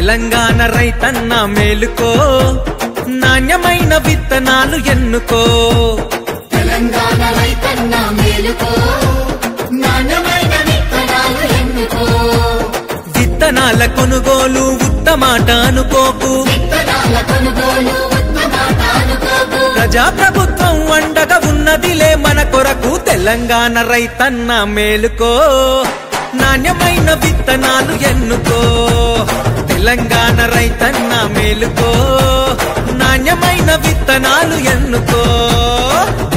తెలంగాణ రైతన్న మేలుకో నాణ్యమైన విత్తనాలు ఎన్నుకో తెలంగాణ రైతన్న మేలుకో నాణ్యమైన విత్తనాలు ఎన్నుకో విత్తనాల కొనుగోలు ఉత్తమాట అనుకోకు విత్తనాల కొనుగోలు ఉత్తమాట అనుకోకు ప్రజాప్రభుత్వం అండగా ఉన్నదిలే మన కొరకు తెలంగాణ రైతన్న మేలుకో నాణ్యమైన విత్తనాలు ఎన్నుకో తెలంగాణ రైతన్న మేలుకో నాణ్యమైన విత్తనాలు ఎన్నుకో